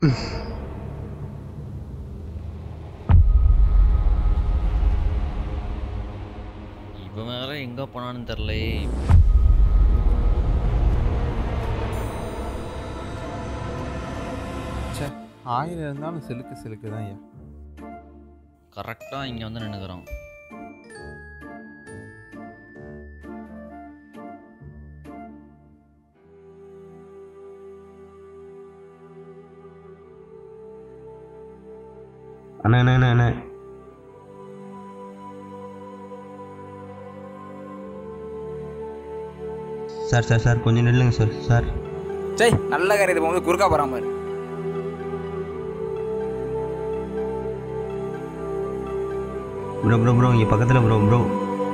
இவன் வேற எங்க போனான்னு தெரியலையே ச்சே ஆயிரம் இருந்தாலும் சிலுக்கு சிலுக்கு தான் ஐயா கரெக்டா இங்க வந்து நின்னுக்கிறான் அண்ணா அண்ணா அண்ணா அண்ணா சார் சார் சார் கொஞ்சம் நில்லுங்க சார் சார் சரி நல்ல காரியத்தை போகும்போது குறுக்கா போறான் பாரு ப்ரோ ப்ரோ ப்ரோ இங்கே பக்கத்தில் ப்ரோ ப்ரோ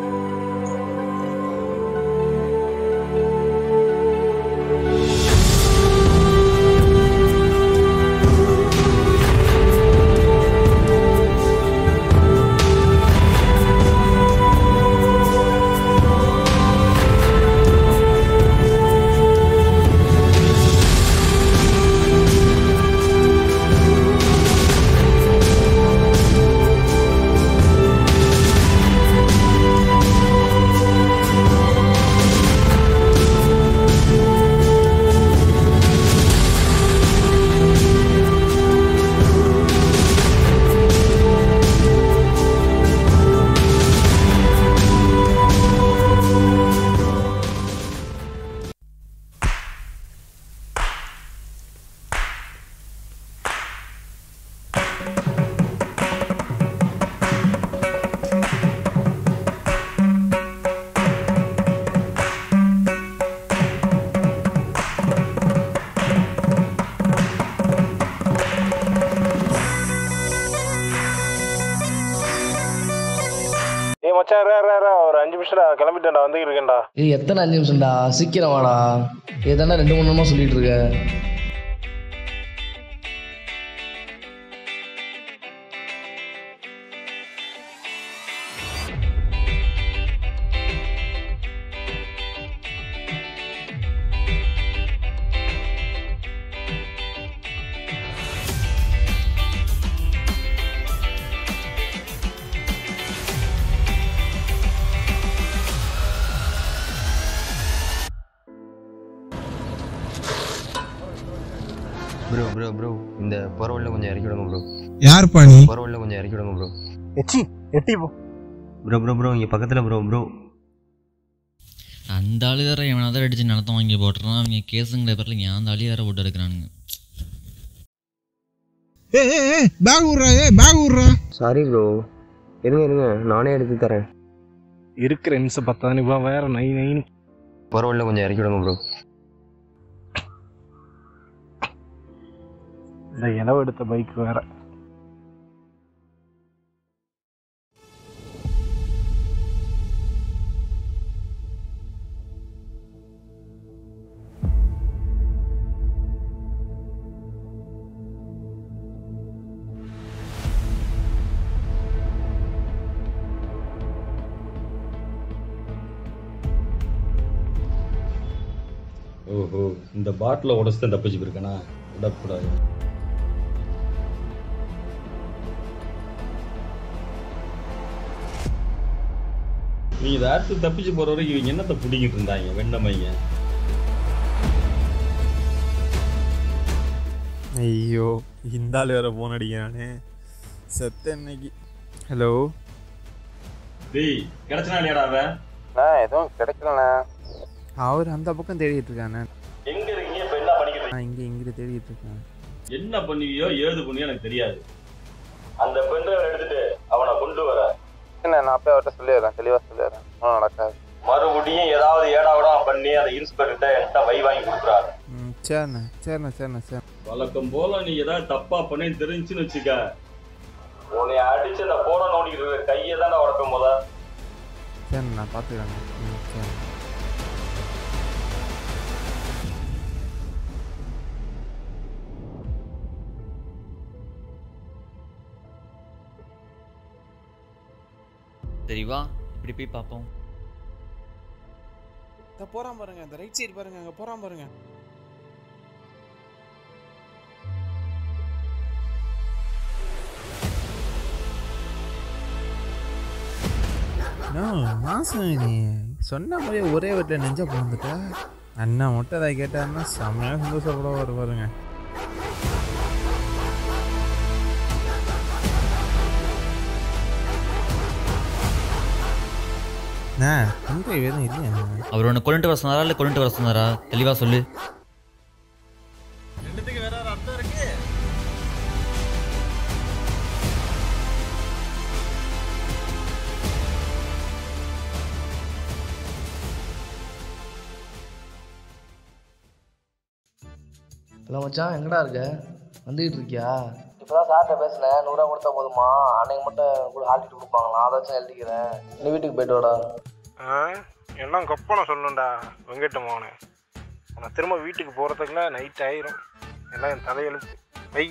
ஏய் மச்சான் ரே ரே ரே ஒரு அஞ்சு நிமிஷம் கிளம்பிட்டேன்டா வந்து இருக்கேன்டா ஏய் எத்தனை அஞ்சு நிமிஷம்டா சீக்கிரம் வாடா ஏதாண்டா ரெண்டு மூணு நேரமா சொல்லிட்டு இருக்க ப்ரோ ப்ரோ ப்ரோ இந்த பரவலில் கொஞ்சம் இறக்கி விடுங்க ப்ரோ யாருப்பா நீ பரவலில் கொஞ்சம் இறக்கி விடுங்க ப்ரோ எச்சி எட்டி போ ப்ரோ ப்ரோ ப்ரோ இங்கே பக்கத்தில் ப்ரோ ப்ரோ அந்த ஆளு வேற எவனாவது அடிச்சு நிலத்த வாங்கி போட்டுறான் அவங்க கேஸுங்கிற பேரில் ஏன் அந்த ஆளி வேற போட்டு எடுக்கிறானுங்க ஏ ஏ ஏ பேக் விட்றா ஏ பேக் விட்றா சாரி ப்ரோ இருங்க இருங்க நானே எடுத்து தரேன் இருக்கிற நிமிஷம் பத்தாது இப்போ வேற நை நைன்னு பரவலில் கொஞ்சம் இறக்கி விடுங்க ப்ரோ இந்த இளவு எடுத்த பைக் வேற ஓஹோ இந்த பாட்டில் உடச்சு தான் தப்பிச்சு போயிருக்கேனா விடக்கூடாது நீங்க இதை அடுத்து தப்பிச்சு போற வரைக்கும் இவங்க என்னத்தை பிடிக்கிட்டு இருந்தாங்க வெண்ணமைங்க ஐயோ இந்த ஆள் வேற ஃபோன் அடிக்கிறானே செத்த இன்னைக்கு ஹலோ டேய் கிடைச்சனா இல்லையாடா அவன் நான் எதுவும் கிடைக்கலண்ணா அவர் அந்த பக்கம் தேடிட்டு இருக்கானே எங்க இருக்கீங்க இப்ப என்ன பண்ணிக்கிட்டு நான் இங்கே இங்கே தேடிட்டு இருக்கேன் இருக்கீங்க? என்ன பண்ணுவியோ ஏது பண்ணுவியோ எனக்கு தெரியாது அந்த பெண்களை எடுத்துட்டு அவனை கொண்டு வர என்ன நான் அப்பயே அவர்கிட்ட சொல்லிடுறேன் தெளிவாக சொல்லிடுறேன் ஒன்றும் நடக்காது மறுபடியும் ஏதாவது ஏடாவிடா பண்ணி அந்த இன்ஸ்பெக்டர்கிட்ட என்கிட்ட வை வாங்கி கொடுக்குறாரு ம் சரிண்ணே சரிண்ணே சரிண்ணே சரி வழக்கம் போல நீ ஏதாவது தப்பா பண்ணி தெரிஞ்சுன்னு வச்சுக்க உன்னை அடிச்சு அந்த போட நோண்டிக்கிட்டு இருக்க கையை தானே உடப்பேன் முத சரிண்ணே நான் பார்த்துக்கிறேண்ணே ம் சரி சரி வா இப்படி போய் பார்ப்போம் இந்த போறான் பாருங்க இந்த ரைட் சைடு பாருங்க அங்க போறான் பாருங்க மாசம் நீ சொன்ன மாதிரியே ஒரே வீட்டில் நெஞ்ச பிறந்துட்ட அண்ணா மட்டும் அதை கேட்டாருன்னா செம்மையாக சந்தோஷப்பட வருவாருங்க அண்ணா தந்தை வேதம் இல்லையா அவர் உன்னை கொண்டுட்டு வர சொன்னாரா இல்லை கொண்டுட்டு வர சொன்னாரா தெளிவாக சொல்லு ரெண்டுத்துக்கு வேற ஒரு அர்த்தம் இருக்கு ஹலோ மச்சான் எங்கடா இருக்க வந்துகிட்டு இருக்கியா இப்போதான் சார்கிட்ட பேசினேன் நூறுரூவா கொடுத்தா போதுமா அன்னைக்கு மட்டும் கூட ஹால் டிக்கெட் கொடுப்பாங்களா அதை வச்சு எழுதிக்கிறேன் நீ வீட்டுக்கு போயிட்டு வாடா ஆ எல்லாம் கொப்பனை சொல்லணும்டா வெங்கட்ட மோனே உன்னை திரும்ப வீட்டுக்கு போகிறதுக்குள்ள நைட் ஆயிரும் எல்லாம் என் தலையெழுத்து வை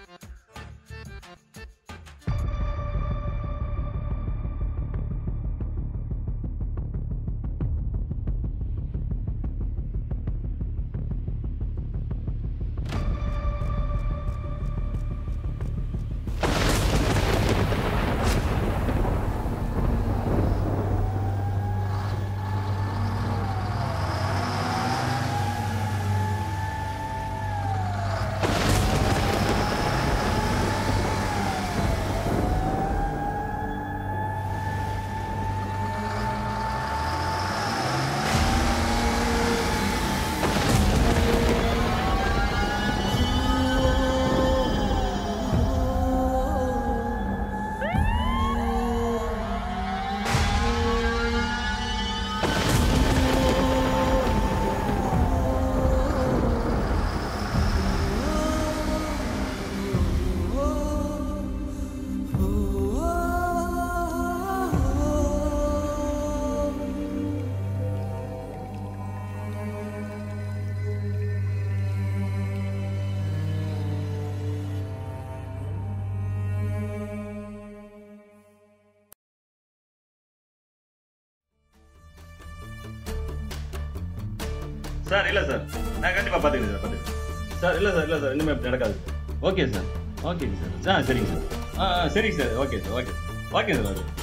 சார் இல்லை சார் நான் கண்டிப்பாக பார்த்துக்கிறேன் சார் பார்த்துக்கிறேன் சார் இல்லை சார் இல்லை சார் இனிமேல் இப்படி நடக்காது ஓகே சார் ஓகேங்க சார் ஆ சரிங்க சார் ஆ ஆ, சரிங்க sir okay sir okay okay sir okay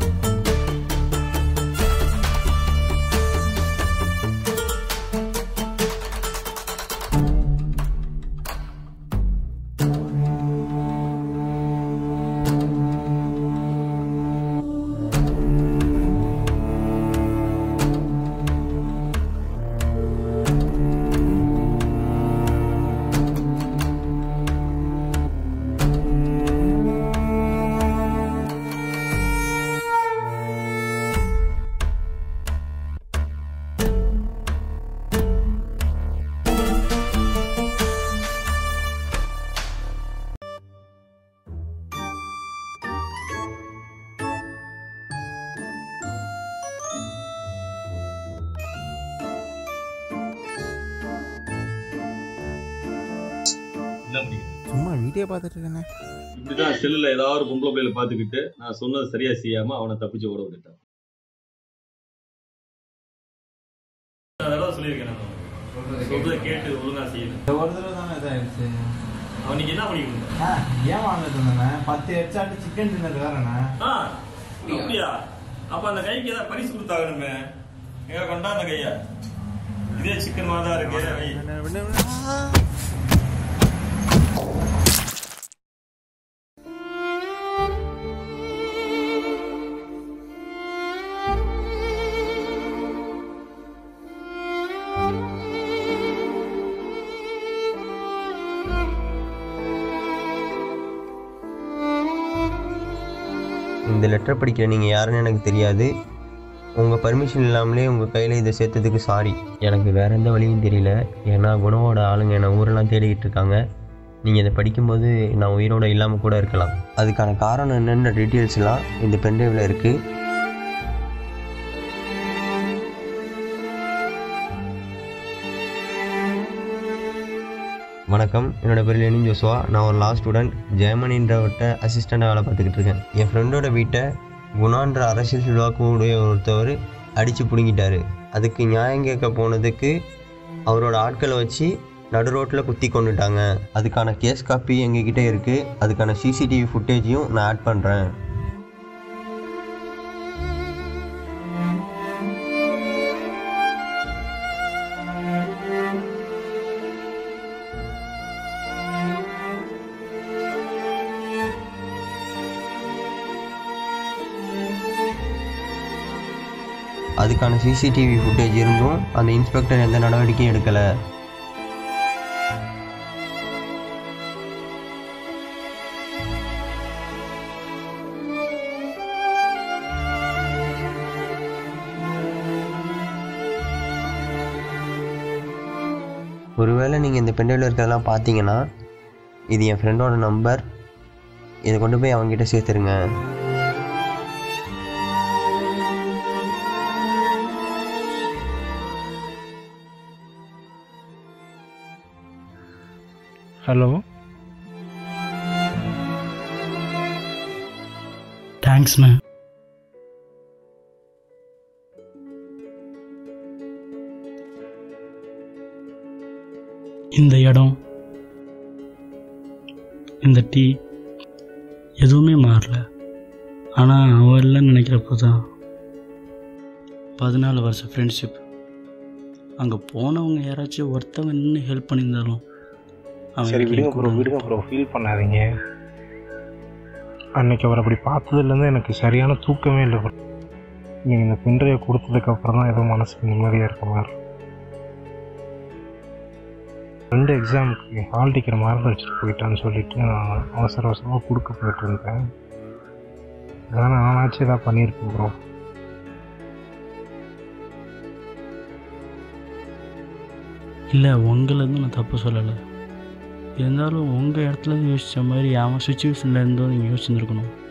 என்ன முடியுது சும்மா வீடியோ பார்த்துட்டு இருக்கேண்ணே இப்படிதான் செல்லுல ஏதாவது ஒரு பொம்பளை பிள்ளைல பார்த்துக்கிட்டு நான் சொன்னது சரியா செய்யாம அவனை தப்பிச்சு ஓட விட்டுட்டான் சொல்லியிருக்கேன் சொல்றதை கேட்டு ஒழுங்கா செய்யணும் ஒரு தடவை தானே இதாகிடுச்சு அவனுக்கு என்ன பண்ணிக்கிட்டு இருந்தா? ஏன் வாங்கிட்டு இருந்தேண்ணே பத்து ஹெட்ஷாட்டு சிக்கன் டின்னர் வேறண்ணே ஆ அப்படியா அப்ப அந்த கைக்கு ஏதாவது பரிசு கொடுத்தாகணுமே எங்க கொண்டா அந்த கைய இதே சிக்கன் மாதிரி தான் இருக்கு வை. இந்த லெட்டர் படிக்கிற நீங்கள் யாருன்னு எனக்கு தெரியாது உங்கள் பர்மிஷன் இல்லாமலே உங்கள் கையில் இதை சேர்த்ததுக்கு சாரி எனக்கு வேறு எந்த வழியும் தெரியல ஏன்னா குணவோட ஆளுங்க என்னை ஊரெல்லாம் தேடிக்கிட்டு இருக்காங்க நீங்கள் இதை படிக்கும்போது நான் உயிரோட இல்லாமல் கூட இருக்கலாம் அதுக்கான காரணம் என்னென்ன டீட்டெயில்ஸ்லாம் இந்த பென்ட்ரைவில் இருக்குது வணக்கம் என்னோட பேர் லெனின் ஜோஸ்வா நான் ஒரு லா ஸ்டூடெண்ட் ஜெர்மனின்றவர்கிட்ட அசிஸ்டண்ட்டாக வேலை பார்த்துக்கிட்டு இருக்கேன் என் ஃப்ரெண்டோட வீட்டை குணான்ற அரசியல் செல்வாக்குடைய ஒருத்தவர் அடித்து பிடுங்கிட்டாரு அதுக்கு நியாயம் கேட்க போனதுக்கு அவரோட ஆட்களை வச்சு நடு ரோட்டில் குத்தி கொண்டுட்டாங்க அதுக்கான கேஸ் காப்பி எங்ககிட்ட இருக்குது அதுக்கான சிசிடிவி ஃபுட்டேஜையும் நான் ஆட் பண்ணுறேன் அதுக்கான சிசிடிவி ஃபுட்டேஜ் இருந்தும் அந்த இன்ஸ்பெக்டர் எந்த நடவடிக்கையும் எடுக்கலை ஒருவேளை நீங்கள் இந்த பெண்டில் இருக்கிறதெல்லாம் பார்த்தீங்கன்னா இது என் ஃப்ரெண்டோட நம்பர் இதை கொண்டு போய் அவங்ககிட்ட சேர்த்துருங்க ஹலோ தேங்க்ஸ்ண்ணே இந்த இடம் இந்த டீ எதுவுமே மாறல ஆனால் அவன் இல்லைன்னு நினைக்கிறப்போ தான் பதினாலு வருஷம் ஃப்ரெண்ட்ஷிப் அங்கே போனவங்க யாராச்சும் ஒருத்தவங்க நின்று ஹெல்ப் பண்ணியிருந்தாலும் அவன் சரி எனக்கு விடுங்க என் ப்ரோ கூட விடுங்க ப்ரோ ஃபீல் பண்ணாதீங்க அன்னைக்கு அவர் அப்படி பார்த்ததுலேருந்து எனக்கு சரியான தூக்கமே இல்லை bro. நீங்கள் இந்த பின்றையை கொடுத்ததுக்கப்புறம் தான் ஏதோ மனசுக்கு நிம்மதியாக இருக்க மாதிரி இருக்கு. ரெண்டு எக்ஸாமுக்கு ஹால் டிக்கெட் மறந்து வச்சுட்டு போயிட்டான்னு சொல்லிட்டு நான் அவசர அவசரமாக கொடுக்க போயிட்டு இருந்தேன் அதான் நானாச்சும் ஏதாவது பண்ணியிருப்பேன் ப்ரோ இல்லை உங்களதும் நான் தப்பு சொல்லலை இருந்தாலும் உங்கள் இடத்துல இருந்து யோசித்த மாதிரி அவன் சுச்சுவேஷனில் இருந்தோ நீங்கள் யோசிச்சுருக்கணும்